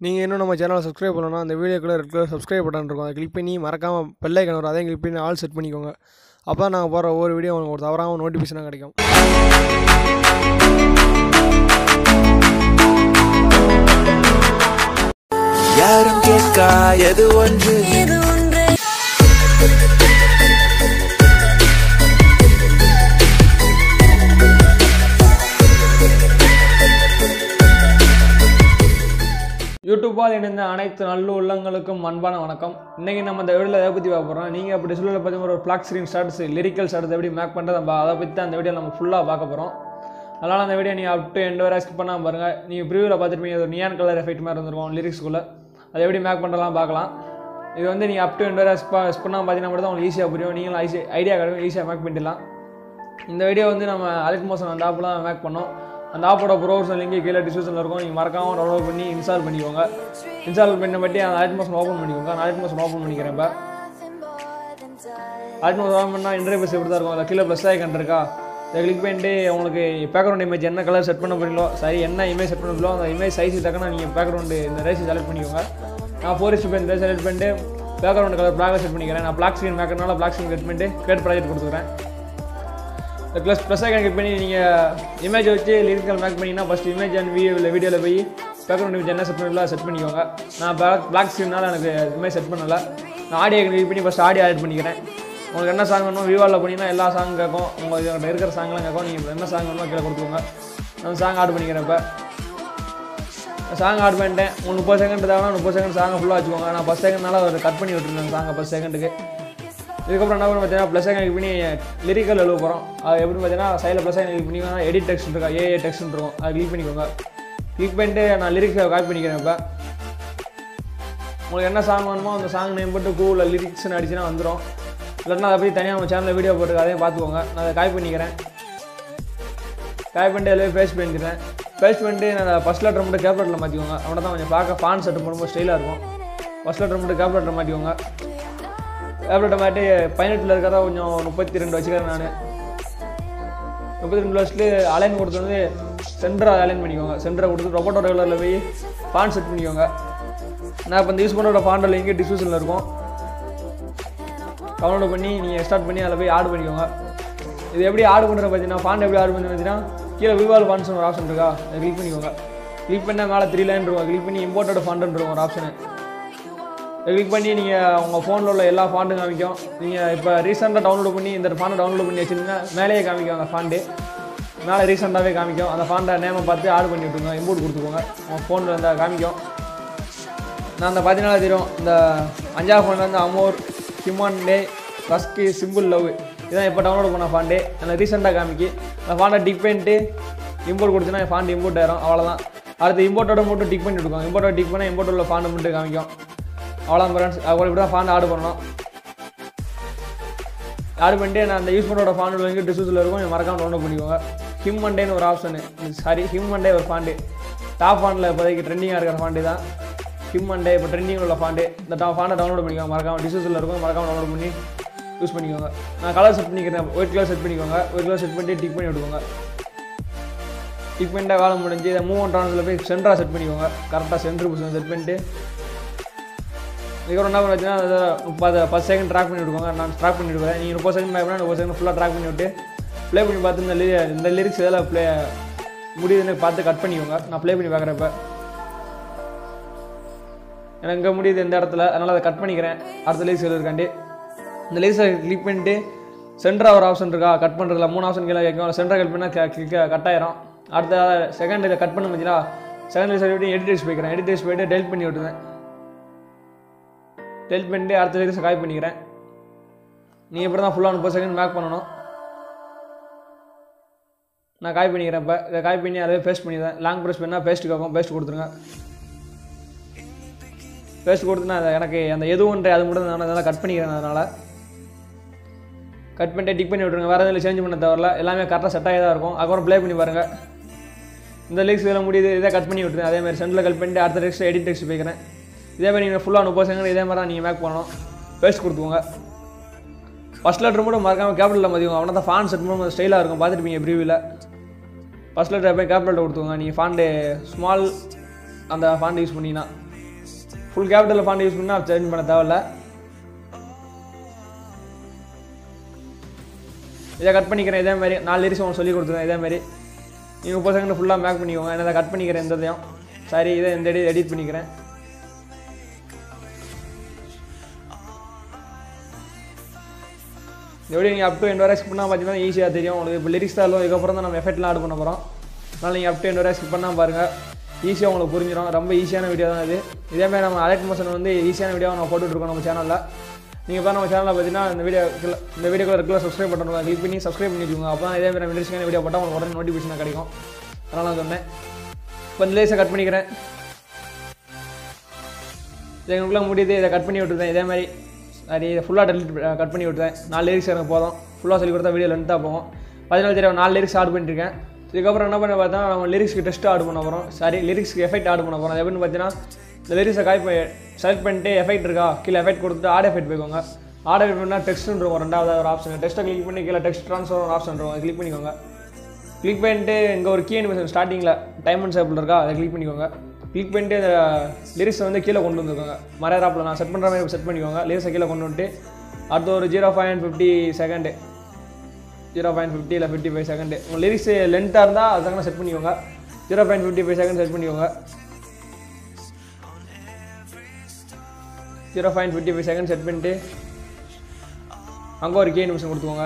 நீங்கள் இன்னும் நம்ம சேனலை சப்ஸ்கிரைப் பண்ணலன்னா அந்த வீடியோக்குள்ளே ரெட் கலர் சப்ஸ்கிரைப் பட்டன் இருக்கும் அதை கிளிக் பண்ணி மறக்காமல் பெல்லைக்கன் வரும் அதையும் கிளிக் பண்ணி ஆல் செட் பண்ணிக்கோங்க அப்போ தான் நாங்கள் போகிற ஒவ்வொரு வீடியோ உங்களுக்கு ஒரு தவறாமல் நோட்டிஃபிகேஷனாக கிடைக்கும் யாரும் கேட்கா எது ஒன்று இது ஒன்றே யூடியூப்பால் இணைந்த அனைத்து நல்ல உள்ளங்களுக்கும் அன்பான வணக்கம் இன்றைக்கி நம்ம இந்த வீடியோவில் எதை பற்றி பார்க்க போகிறோம் நீங்கள் அப்படி சொல்ல பார்த்தீங்கன்னா ஒரு black screen starts lyrical starts எப்படி மேக் பண்ணுறது நம்ம அதை பற்றி தான் அந்த வீடியோ நம்ம ஃபுல்லாக பார்க்க போகிறோம் அதனால் அந்த வீடியோ நீங்கள் அப் டு எண்ட் வரை ஸ்கிப் பண்ணாமல் பாருங்கள் நீங்கள் ப்ரிவியூவில் பார்த்துருப்பீங்க இது ஒரு நியான் கலர் எஃபெக்ட் மாதிரி இருந்திருக்கும் லிரிக்ஸ்குள்ளே அதை எப்படி மேக் பண்ணலாம் பார்க்கலாம் இது வந்து நீங்கள் அப் டு எண்ட் வரை ஸ்பா ஸ்கிப் பண்ணாமல் பார்த்தீங்கன்னா மட்டும் தான் உங்களுக்கு ஈஸியாக புரியும் நீங்களும் ஈஸி ஐடியா கிடைக்கும் ஈஸியாக மேக் பண்ணிடலாம் இந்த வீடியோ வந்து நம்ம அலிக் மோசன் அந்த ஆப்பில் தான் மேக் பண்ணோம் அந்த ஆப்போட ப்ரோவர்ஸ் லிங்க் கீழே டிஸ்கிரிப்ஷனில் இருக்கும் நீங்கள் மறக்காமல் டவுன்லோட் பண்ணி இன்ஸ்டால் பண்ணிக்கோங்க இன்ஸ்டால் பண்ண பற்றி அந்த அலிக் மோசன் ஓப்பன் பண்ணிக்கோங்க நான் அலிக் மோசன் ஓப்பன் பண்ணிக்கிறேன் இப்போ அலிக் மோசன் ஓப்பன் பண்ணால் இன்டர்ஃபேஸ் எப்படி தான் இருக்கும் அதில் கீழே ப்ளஸ் ஐக்கன் இருக்கா இதை கிளிக் பண்ணிட்டு உங்களுக்கு பேக்ரவுண்ட் இமேஜ் என்ன கலர் செட் பண்ண போறீங்களோ சரி என்ன இமேஜ் செட் பண்ண போறீங்களோ அந்த இமேஜ் சைஸ் தக்கன நீங்கள் பேக்ரவுண்டு இந்த ரேஸ் செலக்ட் பண்ணிக்கோங்க நான் ஃபோர் இஸ்ட் இந்த செலக்ட் பண்ணிட்டு பேக்ரவுண்ட் கலர் பிளாக் செட் பண்ணிக்கிறேன் நான் பிளாக் ஸ்க்ரீன் மேக்கர்னால பிளாக் ஸ்க்ரீன் செட் பண்ணிட்டு கிரியேட் ப்ராஜெக்ட் கொடுத்துக்கிறேன் இந்த ப்ளஸ் ப்ளஸ் ஐக்கன் கிளிக் பண்ணி நீங்கள் இமேஜ் வச்சு லிரிக்கல் மேக் பண்ணிங்கன்னா ஃபஸ்ட் இமேஜ் அண்ட் வீடியோவில் வீடியோவில் போய் பேக்ரவுண்ட் இமேஜ் என்ன செட் பண்ணலாம் செட் பண்ணிக்கோங்க நான் பிளாக் பிளாக் ஸ்க்ரீனால் எனக்கு இமேஜ் செட் பண்ணல நான் ஆடியோ கிளிக் பண்ணி ஃபஸ்ட் ஆடியோ ஆட் பண்ணிக்கிறேன் உங்களுக்கு என்ன சாங் வேணும் விவாலில் போனீங்கன்னா எல்லா சாங் கேட்கும் உங்களுக்கு இருக்கிற சாங்லாம் கேட்கும் நீங்கள் என்ன சாங் வேணுமோ கீழே கொடுத்துக்கோங்க நான் சாங் ஆட் பண்ணிக்கிறேன் இப்போ சாங் ஆட் பண்ணிட்டேன் உங்களுக்கு முப்பது செகண்ட் தேவைன்னா முப்பது செகண்ட் சாங்கை ஃபுல்லாக வச்சுக்கோங்க நான் ஃபஸ்ட் செகண்ட்னால ஒரு கட் பண்ணி விட்டுருந்தேன் சாங்கை ஃபஸ்ட் செகண்டுக்கு இதுக்கப்புறம் என்ன பண்ண பார்த்தீங்கன்னா ப்ளஸ் ஐக்கன் கிளிக் பண்ணி லிரிக்கல் எழுத போகிறோம் அது எப்படி பார்த்தீங்கன்னா சைடில் ப்ளஸ் ஐக்கன் கிளிக் பண்ணிங்கன்னா எடிட் டெக்ஸ்ட் இருக்கா ஏஏ டெக்ஸ்ட் இருக்கும் அதை கிளிக் பண்ணிக்கோங்க கிளிக் பண்ணிட்டு நான் லிரிக்ஸை காப்பி பண்ணிக்கிறேன் இப்போ உங்களுக்கு என்ன சாங் வேணுமோ அந்த சாங் நேம் போட்டு கூகுளில் லிரிக்ஸ்னு அடிச்சுன்னா வந்துடும் இல்லைன்னா அதை பற்றி தனியாக நம்ம சேனலில் வீடியோ போட்டு அதையும் பார்த்துக்கோங்க நான் அதை காப்பி பண்ணிக்கிறேன் காப்பி பண்ணிட்டு அதில் பேஸ்ட் பண்ணிக்கிறேன் பேஸ்ட் பண்ணிட்டு நான் ஃபஸ்ட் லெட்டர் மட்டும் கேப்லெட்டில் மாற்றிக்கோங்க அவனை தான் கொஞ்சம் பார்க்க ஃபான் செட் பண்ணும்போது ஸ்டைலாக இருக்கும் ஃபஸ்ட் லெட்டர் மட்டும் கேப்லெட்டில் மாற்றிக்கோங்க டேப்லெட்டை மாட்டி பதினெட்டில் இருக்கிறதா கொஞ்சம் முப்பத்தி ரெண்டு வச்சுக்கிறேன் நான் முப்பத்தி ரெண்டு வச்சுட்டு அலைன் கொடுத்து வந்து சென்டரை அலைன் பண்ணிக்கோங்க சென்டரை கொடுத்து ரொபோட்டோ ரெகுலரில் போய் ஃபான் செட் பண்ணிக்கோங்க நான் இப்போ இந்த யூஸ் பண்ணுற ஃபாண்டில் இங்கே டிஸ்கிரிப்ஷனில் இருக்கும் டவுன்லோட் பண்ணி நீங்கள் ஸ்டார்ட் பண்ணி அதில் போய் ஆட் பண்ணிக்கோங்க இது எப்படி ஆட் பண்ணுறது பார்த்தீங்கன்னா ஃபாண்ட் எப்படி ஆட் பண்ணி பார்த்தீங்கன்னா கீழே விவால் ஃபாண்ட்ஸ் ஒரு ஆப்ஷன் இருக்கா அதை கிளிக் பண்ணிக்கோங்க கிளிக் பண்ணால் மேலே த்ரீ லைன் இருக்கும் கிளிக் பண்ணி இம்போர்ட்டட் ஃபாண்டுன்னு இருக்கும் ஒரு ஆப்ஷனு கிளிக் பண்ணி நீங்கள் உங்கள் ஃபோனில் உள்ள எல்லா ஃபாண்டும் காமிக்கும் நீங்கள் இப்போ ரீசெண்டாக டவுன்லோட் பண்ணி இந்த ஃபாண்டை டவுன்லோட் பண்ணி வச்சுருந்தீங்கன்னா மேலேயே காமிக்கும் அந்த ஃபாண்டு மேலே ரீசெண்டாகவே காமிக்கும் அந்த ஃபாண்டை நேமை பார்த்து ஆட் பண்ணி விட்டுருங்க இம்போர்ட் கொடுத்துக்கோங்க உங்கள் ஃபோனில் இருந்தால் காமிக்கும் நான் அந்த பதினாலு தெரியும் இந்த அஞ்சாவது ஃபோனில் வந்து amor human day rusky simple love இதான் இப்போ டவுன்லோட் பண்ண ஃபாண்டு எனக்கு ரீசெண்டாக காமிக்கி அந்த ஃபாண்டை டிக் பண்ணிட்டு இம்போர்ட் கொடுத்தீங்கன்னா ஃபாண்ட் இம்போர்ட் ஆயிரும் அவ்வளோதான் அடுத்து இம்போர்ட்டோட மட்டும் டிக் பண்ணி விட்டுருக்கோம் இம்போர்ட்டோட டிக் பண்ணால் இம்போர்ட் உள்ள ஃபாண்டை மட்டும் காமிக்கும் அவ்வளோ ஃப்ரெண்ட்ஸ் அப்புறம் இப்படி தான் ஃபாண்ட் ஆர்டர் பண்ணணும் ஆர்டர் பண்ணிட்டு நான் அந்த யூஸ் பண்ணோட ஃபாண்ட் வந்து டிஸ்கூஸில் இருக்கும் நீங்கள் மறக்காம டவுன்லோட் பண்ணிக்கோங்க ஹிம் மண்டேன்னு ஒரு ஆப்ஷனு சாரி ஹிம் மண்டே ஒரு ஃபாண்டு டாப் ஃபாண்டில் இப்போதைக்கு ட்ரெண்டிங்காக இருக்கிற ஃபாண்டு தான் ஹிம் மண்டே இப்போ ட்ரெண்டிங் உள்ள ஃபாண்டு இந்த டா ஃபாண்டை டவுன்லோட் பண்ணிக்கோங்க மறக்காம டிஸ்கூஸில் இருக்கும் மறக்காம டவுன்லோட் பண்ணி யூஸ் பண்ணிக்கோங்க நான் கலர் செட் பண்ணிக்கிறேன் ஒயிட் கலர் செட் பண்ணிக்கோங்க ஒயிட் கலர் செட் பண்ணிட்டு டிக் பண்ணி விட்டுக்கோங்க டிக் பண்ணிட்டு வேலை முடிஞ்சு இதை மூவ் ட்ரான்ஸில் போய் சென்டராக செட் பண்ணிக்கோங்க கரெக்டாக சென்டர் பொசிஷன் செட் பண்ணிட்டு இதுக்கப்புறம் என்ன பண்ண வச்சுன்னா அதை முப்பது பத்து செகண்ட் ட்ராக் பண்ணி விட்டுக்கோங்க நான் ட்ராக் பண்ணி விடுவேன் நீங்கள் முப்பது செகண்ட் மேக் பண்ணால் முப்பது செகண்ட் ஃபுல்லாக ட்ராக் பண்ணி விட்டு ப்ளே பண்ணி பார்த்து இந்த லி இந்த லிரிக்ஸ் எதில் ப்ளே முடியுதுன்னு பார்த்து கட் பண்ணிக்கோங்க நான் ப்ளே பண்ணி பார்க்குறேன் இப்போ எனக்கு இங்கே முடியுது இந்த இடத்துல அதனால் அதை கட் பண்ணிக்கிறேன் அடுத்த லிரிக்ஸ் இருக்காண்டி இந்த லிரிக்ஸை கிளிக் பண்ணிட்டு சென்டராக ஒரு ஆப்ஷன் இருக்கா கட் பண்ணுறதுல மூணு ஆப்ஷன் கீழே கேட்கும் சென்டரை கட் பண்ணால் கட் ஆயிரும் அடுத்த செகண்ட் இதை கட் பண்ண பார்த்தீங்கன்னா செகண்ட் லிரிக்ஸ் விட்டு எடிட்டர்ஸ் போய்க்கிறேன் எடிட்டர்ஸ் போயிட்டு டெலிட் பண்ணி விட்டுருவேன் டெலிட் பண்ணிட்டு அடுத்த லிரிக்ஸை காப்பி பண்ணிக்கிறேன் நீங்கள் இப்படி தான் ஃபுல்லாக முப்பது செகண்ட் மேக் பண்ணணும் நான் காப்பி பண்ணிக்கிறேன் இப்போ இதை காப்பி பண்ணி அதே பேஸ்ட் பண்ணிடுறேன் லாங் ப்ரெஸ் பண்ணால் பேஸ்ட் கேட்கும் பேஸ்ட் கொடுத்துருங்க பேஸ்ட் கொடுத்துனா அதை எனக்கு அந்த எதுவுன்ற அது மட்டும் நான் அதெல்லாம் கட் பண்ணிக்கிறேன் அதனால் கட் பண்ணிட்டு டிக் பண்ணி விட்ருங்க வேறு எதுவும் சேஞ்ச் பண்ண தவிர எல்லாமே கரெக்டாக செட் ஆகி தான் இருக்கும் அதுக்கப்புறம் ப்ளே பண்ணி பாருங்கள் இந்த லிரிக்ஸ் இதில் முடியுது இதை கட் பண்ணி விட்டுருங்க அதே மாதிரி சென்டரில் கட் பண்ணிட்டு அடுத்த டெக்ஸ்ட் எடிட் டெக்ஸ்ட் போய்க்கிறேன் இதே மாதிரி நீங்கள் ஃபுல்லாக முப்பது செகண்ட் இதே மாதிரி தான் நீங்கள் மேக் பண்ணணும் பேஸ்ட் கொடுத்துக்கோங்க ஃபஸ்ட் லெட்டர் மட்டும் மறக்காமல் கேபிட்டலில் மதியம் அவனை தான் ஃபான் செட் பண்ணும்போது ஸ்டைலாக இருக்கும் பார்த்துருப்பீங்க ப்ரீவியில் ஃபஸ்ட் லெட்டர் எப்போ கேபிட்டலில் கொடுத்துக்கோங்க நீங்கள் ஃபாண்டு ஸ்மால் அந்த ஃபாண்ட் யூஸ் பண்ணிங்கன்னா ஃபுல் கேபிட்டல் ஃபாண்ட் யூஸ் பண்ணால் சேஞ்ச் பண்ண தேவையில்ல இதை கட் பண்ணிக்கிறேன் இதே மாதிரி நாலு லிரிக்ஸ் உங்களுக்கு சொல்லி கொடுத்துருவேன் இதே மாதிரி நீங்கள் முப்பது செகண்ட் ஃபுல்லாக மேக் பண்ணிக்கோங்க என்ன கட் பண்ணிக்கிறேன் இந்த இதையும் சரி இதை இந்த எடி எடிட் பண்ணிக்கிறேன் எப்படி நீங்கள் அப் டு எண்ட் வரை ஸ்கிப் பண்ணால் பார்த்தீங்கன்னா ஈஸியாக தெரியும் உங்களுக்கு இப்போ லிரிக்ஸ் தான் இதுக்கப்புறம் தான் நம்ம எஃபெக்ட்லாம் ஆட் பண்ண போகிறோம் அதனால் நீங்கள் அப் டு எண்ட் வரை ஸ்கிப் பண்ணால் பாருங்கள் ஈஸியாக உங்களுக்கு புரிஞ்சிடும் ரொம்ப ஈஸியான வீடியோ தான் இது இதேமாதிரி நம்ம அலர்ட் மோஷன் வந்து ஈஸியான வீடியோ நம்ம போட்டுட்ருக்கோம் நம்ம சேனலில் நீங்கள் இப்போ நம்ம சேனலில் பார்த்தீங்கன்னா இந்த வீடியோ இந்த வீடியோக்குள்ள இருக்கிற சப்ஸ்கிரைப் பண்ணுறோம் கிளிக் பண்ணி சப்ஸ்கிரைப் பண்ணிக்கோங்க அப்போ தான் இதேமாதிரி நம்ம இன்ட்ரெஸ்டிங்கான வீடியோ போட்டால் உங்களுக்கு உடனே நோட்டிஃபிகேஷன் கிடைக்கும் அதனால் நான் சொன்னேன் இப்போ இந்த லேஸை கட் பண்ணிக்கிறேன் இது எங்களுக்குள்ள முடியுது இதை கட் பண்ணி விட்டுருந்தேன் இதே மாதிரி சரி இதை ஃபுல்லாக டெலிட் கட் பண்ணி விட்டுறேன் நாலு லிரிக்ஸ் எனக்கு போதும் ஃபுல்லாக சொல்லி கொடுத்தா வீடியோ லென்த்தாக போகும் பதினாலு தெரியும் நாலு லிரிக்ஸ் ஆட் பண்ணியிருக்கேன் இதுக்கப்புறம் என்ன பண்ண பார்த்தா நம்ம லிரிக்ஸ்க்கு டெஸ்ட் ஆட் பண்ண போகிறோம் சாரி லிரிக்ஸ்க்கு எஃபெக்ட் ஆட் பண்ண போகிறோம் எப்படின்னு பார்த்தீங்கன்னா இந்த லிரிக்ஸை காய் செலக்ட் பண்ணிட்டு எஃபெக்ட் இருக்கா கீழே எஃபெக்ட் கொடுத்துட்டு ஆட் எஃபெக்ட் போய்க்கோங்க ஆட் எஃபெக்ட் பண்ணால் டெக்ஸ்ட்னு இருக்கும் ரெண்டாவது ஒரு ஆப்ஷன் டெஸ்ட்டை கிளிக் பண்ணி கீழே டெக்ஸ்ட் ட்ரான்ஸ்ஃபர் ஒரு ஆப்ஷன் இருக்கும் கிளிக் பண்ணிக்கோங்க கிளிக் பண்ணிட்டு இங்கே ஒரு கீ அனிமேஷன் ஸ்டார்டிங்கில் டைம் அண்ட் சேப்பில் இருக்கா அதை கிளிக் பண்ணிக்கோங்க கிளிக் பண்ணிட்டு அந்த லிரிக்ஸை வந்து கீழே கொண்டு வந்துருக்கோங்க மறையராப்பில் நான் செட் பண்ணுற மாதிரி செட் பண்ணிக்கோங்க லிரிக்ஸை கீழே கொண்டு வந்துட்டு அடுத்து ஒரு zero point fifty second zero point fifty இல்லை ஃபிஃப்டி ஃபைவ் செகண்டு உங்கள் லிரிக்ஸ் லென்த்தாக இருந்தால் அதுக்காக செட் பண்ணிக்கோங்க zero point fifty five second set பண்ணிக்கோங்க zero point fifty five second set பண்ணிட்டு அங்கே ஒரு கே நிமிஷம் கொடுத்துக்கோங்க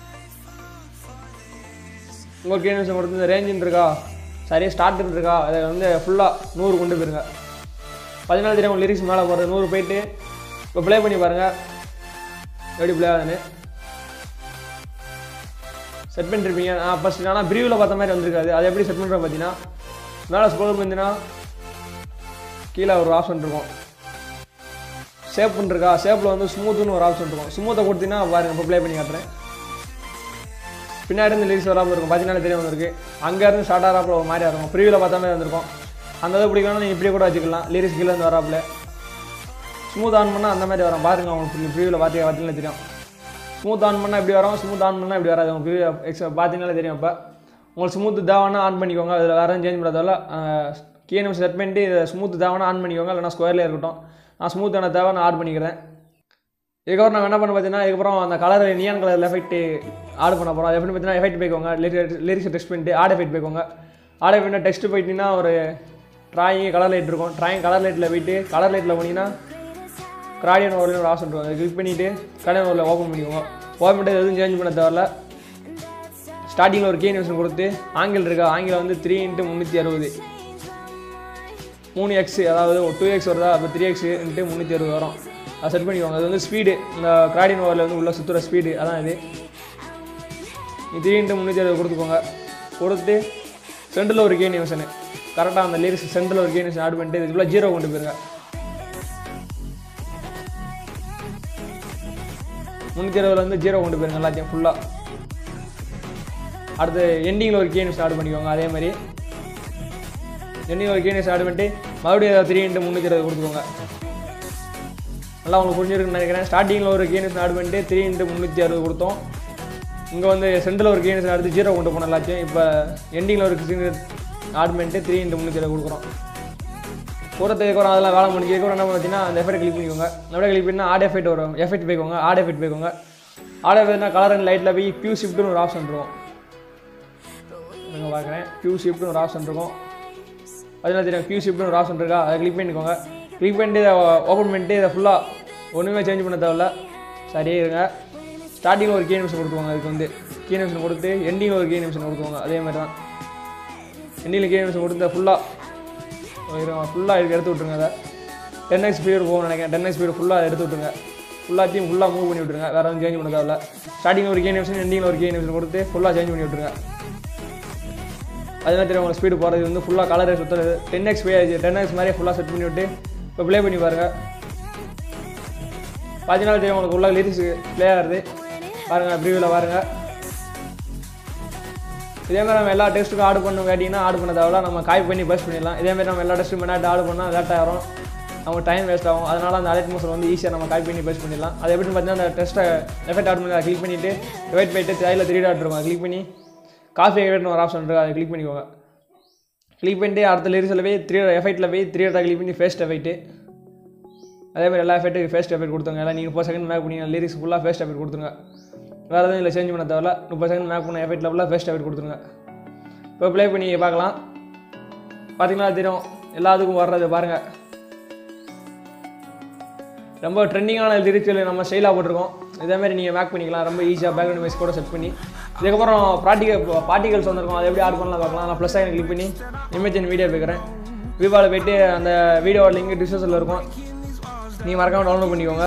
உங்கள் கே நிமிஷம் கொடுத்து இந்த ரேஞ்சுன்னு இருக்கா சரியாக ஸ்டார்ட்னு இருக்கா அதை வந்து ஃபுல்லாக நூறு கொண்டு போயிருங்க பதினாலு தெரியும் லிரிக்ஸ் மேலே போகிறது நூறு போயிட்டு இப்போ ப்ளே பண்ணி பாருங்கள் எப்படி ப்ளே ஆகுதுன்னு செட் பண்ணிருப்பீங்க நான் ஃபஸ்ட் ஆனால் ப்ரீவில் பார்த்த மாதிரி வந்திருக்காது அதை எப்படி செட் பண்ணுறேன் பார்த்தீங்கன்னா மேலே ஸ்க்ரோல் பண்ணினா கீழே ஒரு ஆப்ஷன் இருக்கும் ஷேப்னு இருக்கா ஷேப்பில் வந்து ஸ்மூத்துன்னு ஒரு ஆப்ஷன் இருக்கும் ஸ்மூத்தை கொடுத்தீங்கன்னா பாருங்க இப்போ ப்ளே பண்ணி காட்டுறேன் பின்னாடி இருந்து லிரிக்ஸ் வராமல் இருக்கும் பார்த்தீங்கன்னா தெரியும் வந்திருக்கு அங்கேருந்து ஸ்டார்ட் ஆகிறாப்புல ஒரு மாதிரி இருக்கும் ப்ரீவில் பார்த்த மாதிரி வந்திருக்கும் அந்த இது பிடிக்கணும் நீங்கள் இப்படியே கூட வச்சுக்கலாம் லிரிக்ஸ் கீழே இருந்து வராப்புல ஸ்மூத் ஆன் பண்ணால் அந்த மாதிரி வரும் பாருங்க உங்களுக்கு ப்ரீவில் பார்த்து பார்த்தீங்கன்னா தெரியும் ஸ்மூத் ஆன் பண்ணால் இப்படி வரும் ஸ்மூத் ஆன் பண்ணால் இப்படி வராது உங்களுக்கு எக்ஸ்ட்ரா பார்த்தீங்கனாலே தெரியும் இப்போ உங்களுக்கு ஸ்மூத் தேவைன்னா ஆன் பண்ணிக்கோங்க அதில் வேறு சேஞ்ச் பண்ணுறதால கீ நிமிஷம் செட் பண்ணிட்டு இதை ஸ்மூத் தேவைன்னா ஆன் பண்ணிக்கோங்க இல்லைனா ஸ்கொயர்லேயே இருக்கட்டும் நான் ஸ்மூத்தான தேவை நான் ஆட் பண்ணிக்கிறேன் இதுக்கப்புறம் நான் என்ன பண்ண பார்த்தீங்கன்னா இதுக்கப்புறம் அந்த colour neon colour effect add பண்ண போகிறோம் அது எப்படி பார்த்தீங்கன்னா எஃபெக்ட் போய்க்கோங்க லிரிக்ஸ் டெக்ஸ்ட் பண்ணிட்டு ஆட் எஃபெக்ட் போய்க்கோங்க ஆட் எஃபெக்ட் டெக்ஸ்ட் போயிட்டீங்கன்னா ஒரு ட்ராயிங் கலர் லைட் இருக்கும் ட்ராயிங் கலர் லைட்டில் போயிட்டு கலர் லைட்டில் போனீங்கன்னா கிராடியன் ஓவரில் ஒரு ஆப்ஷன் இருக்கும் அதை கிளிக் பண்ணிவிட்டு கடன் ஓவரில் ஓப்பன் பண்ணிக்கோங்க ஓப்பன் பண்ணிட்டு எதுவும் சேஞ்ச் பண்ண தேவையில்ல ஸ்டார்டிங்கில் ஒரு கே நிமிஷம் கொடுத்து ஆங்கிள் இருக்கா ஆங்கிலம் வந்து த்ரீ இன்ட்டு முந்நூற்றி அறுபது மூணு எக்ஸ் அதாவது டூ எக்ஸ் வருதா அப்போ த்ரீ எக்ஸ் இன்ட்டு முந்நூற்றி அறுபது வரும் அதை செட் பண்ணிக்கோங்க அது வந்து ஸ்பீடு இந்த கிராடின் ஓவரில் வந்து உள்ள சுற்றுற ஸ்பீடு அதான் இது த்ரீ இன்ட்டு முந்நூற்றி அறுபது கொடுத்துக்கோங்க கொடுத்து சென்டரில் ஒரு கே நிமிஷனு கரெக்டாக அந்த லிரிக்ஸ் சென்டரில் ஒரு கே நிமிஷம் ஆட் பண்ணிட்டு இதுக்குள்ளே ஜீரோ கொண்டு போயிருங்க முந்நூற்றி அறுபதுலேருந்து ஜீரோ கொண்டு போயிருங்க எல்லாத்தையும் ஃபுல்லாக அடுத்து எண்டிங்கில் ஒரு கே நிமிஷம் ஆட் பண்ணிக்கோங்க அதே மாதிரி எண்டிங்கில் ஒரு கே நிமிஷம் ஆட் பண்ணிட்டு மறுபடியும் த்ரீ இன்ட்டு முந்நூற்றி அறுபது கொடுத்துக்கோங்க நல்லா உங்களுக்கு புரிஞ்சிருக்குன்னு நினைக்கிறேன் ஸ்டார்டிங்கில் ஒரு கே நிமிஷம் ஆட் பண்ணிட்டு த்ரீ இன்ட்டு முந்நூற்றி அறுபது கொடுத்தோம் இங்கே வந்து சென்டரில் ஒரு கே நிமிஷம் அடுத்து ஜீரோ கொண்டு போனோம் எல்லாத்தையும் இப்போ எண்டிங்கில் ஒரு ஆட் பண்ணிட்டு த்ரீ இன்ட்டு முந்நூற்றி அறுபது கொடுக்குறோம் போகிறதுக்கு அப்புறம் அதெல்லாம் வேலை முடிஞ்சதுக்கு அப்புறம் என்ன பார்த்தீங்கன்னா அந்த எஃபெக்ட் கிளிக் பண்ணிக்கோங்க அப்படியே கிளிக் பண்ணால் ஆட் எஃபெக்ட் வரும் எஃபெக்ட் போய்க்கோங்க ஆட் எஃபெக்ட் போய்க்கோங்க ஆட் எஃபெக்ட்னா கலர் அண்ட் லைட்டில் போய் பியூ ஷிஃப்ட்னு ஒரு ஆப்ஷன் இருக்கும் நீங்கள் பார்க்குறேன் பியூ ஷிஃப்ட்னு ஒரு ஆப்ஷன் இருக்கும் அதெல்லாம் தெரியும் பியூ ஷிஃப்ட்னு ஒரு ஆப்ஷன் இருக்கா அதை கிளிக் பண்ணிக்கோங்க கிளிக் பண்ணிட்டு இதை ஓப்பன் பண்ணிட்டு இதை ஃபுல்லாக ஒன்றுமே சேஞ்ச் பண்ண தேவையில்ல சரியே இருங்க ஸ்டார்டிங்கில் ஒரு கே நிமிஷம் கொடுத்துவாங்க அதுக்கு வந்து கே நிமிஷம் கொடுத்து எண்டிங்கில் ஒரு கே நிமிஷம் கொடுத்துவாங்க அதே மாதிரி தான் எண்டிங்கில் கே நிமிஷம் கொடுத்து ஃபுல்லாக ஃபுல்லாக இதுக்கு எடுத்து விட்ருங்க அதை டென் எக்ஸ் ஸ்பீடு போகணும்னு நினைக்கிறேன் டென் எக்ஸ் ஸ்பீடு ஃபுல்லாக எடுத்து விட்ருங்க ஃபுல்லாத்தையும் ஃபுல்லாக மூவ் பண்ணி விட்ருங்க வேறு எதுவும் சேஞ்ச் பண்ண தேவையில்ல ஸ்டார்டிங் ஒரு கே நிமிஷம் எண்டிங்கில் ஒரு கே நிமிஷம் கொடுத்து ஃபுல்லாக சேஞ்ச் பண்ணி விட்ருங்க அதெல்லாம் தெரியும் உங்களுக்கு ஸ்பீடு போகிறது வந்து ஃபுல்லாக கலர் சுற்றுறது டென் எக்ஸ் பே ஆச்சு டென் எக்ஸ் மாதிரியே ஃபுல்லாக செட் பண்ணி விட்டு இப்போ ப்ளே பண்ணி பாருங்கள் பார்த்தீங்கன்னா தெரியும் உங்களுக்கு உள்ள லிரிக்ஸ் ப்ளே ஆகுது பாருங்கள் ப்ரீவியூவில் பாருங்கள் இதே மாதிரி நம்ம எல்லா டெஸ்ட்டுக்கும் ஆர்டர் பண்ணணும் கேட்டிங்கன்னா ஆர்டர் பண்ண தேவையில்ல நம்ம காய் பண்ணி பஸ் பண்ணிடலாம் இதே மாதிரி நம்ம எல்லா டெஸ்ட்டும் முன்னாடி ஆர்டர் பண்ணால் லேட் ஆகும் நம்ம டைம் வேஸ்ட் ஆகும் அதனால் அந்த அலர்ட் மோஷன் வந்து ஈஸியாக நம்ம காய் பண்ணி பஸ் பண்ணிடலாம் அது எப்படின்னு பார்த்தீங்கன்னா அந்த டெஸ்ட்டை எஃபெக்ட் ஆட் பண்ணி கிளிக் பண்ணிவிட்டு வெயிட் போயிட்டு தையில் த்ரீ டாட் இருக்கும் கிளிக் பண்ணி காஃபி எஃபெக்ட்னு ஒரு ஆப்ஷன் இருக்குது அதை கிளிக் பண்ணிக்கோங்க கிளிக் பண்ணிட்டு அடுத்த லிரிக்ஸில் போய் த்ரீ எஃபெக்ட்டில் போய் த்ரீ டாட் கிளிக் பண்ணி ஃபேஸ்ட் எஃபெக்ட்டு அதே மாதிரி எல்லா எஃபெக்ட்டுக்கு ஃபேஸ்ட் எஃபெக்ட் கொடுத்துருங்க எல்லாம் நீங்கள் முப்பது செகண்ட் மேக் பண்ணி லிரிக்ஸ் ஃபுல்லாக ஃபேஸ்ட் எஃபெக்ட் கொடுத்துருங்க வேறு எதுவும் இல்லை சேஞ்ச் பண்ண தேவையில்ல முப்பது செகண்ட் மேக் பண்ண எஃபெக்ட் லெவலில் ஃபேஸ்ட் எஃபெக்ட் கொடுத்துருங்க இப்போ ப்ளே பண்ணி பார்க்கலாம் பார்த்தீங்கன்னா தெரியும் எல்லாத்துக்கும் வர்றது பாருங்கள் ரொம்ப ட்ரெண்டிங்கான லிரிக்ஸில் நம்ம ஸ்டைலாக போட்டிருக்கோம் இதேமாதிரி நீங்கள் மேக் பண்ணிக்கலாம் ரொம்ப ஈஸியாக பேக்ரவுண்ட் மியூசிக் கூட செட் பண்ணி இதுக்கப்புறம் ப்ராக்டிகல் பார்ட்டிகல்ஸ் வந்திருக்கும் அதை எப்படி ஆட் பண்ணலாம் பார்க்கலாம் நான் ப்ளஸ் ஆகி கிளிக் பண்ணி இமேஜ் அண்ட் வீடியோ போய்க்கிறேன் விவாவில் போயிட்டு அந்த வீடியோட லிங்க் டிஸ்கிரிப்ஷனில் இருக்கும் நீங்கள் மறக்காமல் டவுன்லோட் பண்ணிக்கோங்க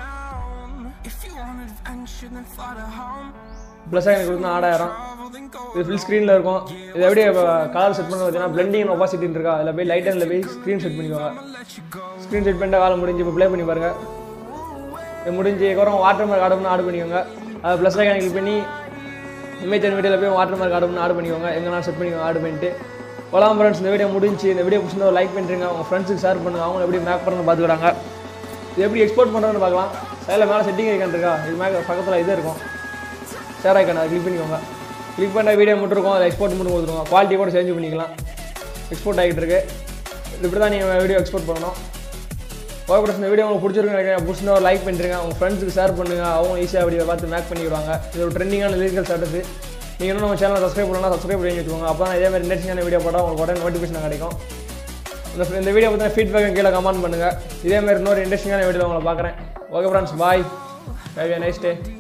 ப்ளஸ் ஆகி கொடுத்தா ஆடாயிரம் இது ஃபுல் ஸ்க்ரீனில் இருக்கும் இது எப்படி கலர் செட் பண்ண பார்த்தீங்கன்னா பிளெண்டிங் ஒப்பாசிட்டின்னு இருக்கா அதில் போய் லைட் அண்டில் போய் ஸ்க்ரீன் செட் பண்ணிக்கோங்க ஸ்க்ரீன் செட் பண்ணிட்டு வேலை முடிஞ்சு இப்போ ப்ளே பண்ணி பாருங்கள் இது முடிஞ்சு அதுக்கப்புறம் வாட்டர் மார்க் ஆட் பண்ணி ஆட் பண்ணிக்கோங்க அது ப்ளஸ் ஐக்கான கிளிக் பண்ணி இமேஜ் அண்ட் வீடியோவில் போய் வாட்டர் மார்க் ஆட் பண்ணி ஆட் பண்ணிக்கோங்க எங்கன்னா செட் பண்ணிக்கோங்க ஆட் பண்ணிட்டு போலாம் ஃப்ரெண்ட்ஸ் இந்த வீடியோ முடிஞ்சு இந்த வீடியோ பிடிச்சிருந்தா லைக் பண்ணுறீங்க உங்கள் ஃப்ரெண்ட்ஸுக்கு ஷேர் பண்ணுங்க அவங்க எப்படி மேக் பண்ணணும்னு பார்த்துக்கிறாங்க இது எப்படி எக்ஸ்போர்ட் பண்ணுறதுன்னு பார்க்கலாம் சைடில் மேலே செட்டிங் ஐக்கான் இருக்கா இது மேலே பக்கத்தில் இது இருக்கும் ஷேர் ஐக்கான் அதை கிளிக் பண்ணிக்கோங்க கிளிக் பண்ண வீடியோ மட்டும் இருக்கும் அதை எக்ஸ்போர்ட் மட்டும் கொடுத்துருவோம் குவாலிட்டி கூட சேஞ்ச் பண்ணிக்கலாம் எக்ஸ்போர்ட் ஆகிட்டு இருக்கு இப்படி தான் நீங்கள் வீடியோ எக்ஸ்போர்ட் பண்ணணும் ஓகே ஃப்ரெண்ட்ஸ் இந்த வீடியோ உங்களுக்கு பிடிச்சிருக்கு நினைக்கிறேன் பிடிச்சிருந்தா லைக் பண்ணுறீங்க உங்கள் ஃப்ரெண்ட்ஸுக்கு ஷேர் பண்ணுங்கள் அவங்க ஈஸியாக வீடியோ பார்த்து மேக் பண்ணிடுவாங்க இது ஒரு ட்ரெண்டிங்கான லிரிக்கல் ஸ்டேட்டஸ் நீங்கள் இன்னும் நம்ம சேனலை சப்ஸ்கிரைப் பண்ணலாம் சப்ஸ்கிரைப் பண்ணி வச்சுக்கோங்க அப்போ தான் இதே மாதிரி இன்ட்ரெஸ்டிங்கான வீடியோ போட்டால் உங்களுக்கு உடனே நோட்டிஃபிகேஷன் கிடைக்கும் இந்த இந்த வீடியோ பற்றின ஃபீட்பேக் கீழே கமெண்ட் பண்ணுங்கள் இதே மாதிரி இன்னொரு இன்ட்ரெஸ்டிங்கான வீடியோ உங்களை பார்க்குறேன் okay friends bye have a nice day